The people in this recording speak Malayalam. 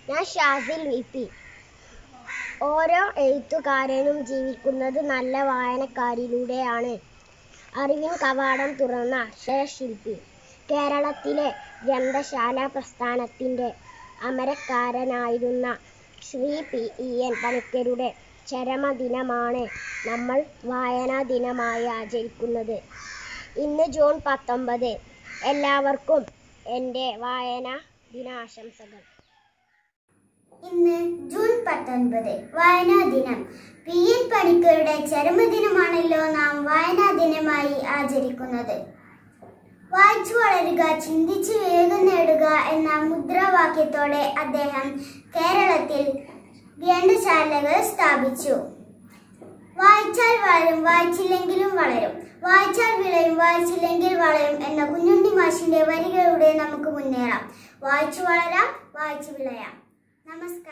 ഞാൻ ഷാസിൽ വി പി ഓരോ എഴുത്തുകാരനും ജീവിക്കുന്നത് നല്ല വായനക്കാരിലൂടെയാണ് അറിവിൻ കവാടം തുറന്ന അക്ഷരശില്പി കേരളത്തിലെ ഗ്രന്ഥശാല പ്രസ്ഥാനത്തിൻ്റെ അമരക്കാരനായിരുന്ന ശ്രീ പി ഇ എൻ പണിക്കരുടെ ചരമദിനമാണ് നമ്മൾ വായനാ ദിനമായി ആചരിക്കുന്നത് ഇന്ന് ജൂൺ പത്തൊമ്പത് എല്ലാവർക്കും എൻ്റെ വായനാ ദിനാശംസകൾ ഇന്ന് ജൂൺ പത്തൊൻപത് വായനാ ദിനം പി എൻ പണിക്കരുടെ ചരമദിനമാണല്ലോ നാം വായനാ ദിനമായി ആചരിക്കുന്നത് വായിച്ചു വളരുക ചിന്തിച്ചു വേഗം നേടുക എന്ന മുദ്രാവാക്യത്തോടെ അദ്ദേഹം കേരളത്തിൽ ഗ്രന്ഥശാലകൾ സ്ഥാപിച്ചു വായിച്ചാൽ വളരും വായിച്ചില്ലെങ്കിലും വളരും വായിച്ചാൽ വിളയും വായിച്ചില്ലെങ്കിൽ വളരും എന്ന കുഞ്ഞുണ്ണി മാഷിന്റെ വരികളുടെ നമുക്ക് മുന്നേറാം വായിച്ചു വളരാം വായിച്ചു വിളയാം നമസ്കാരം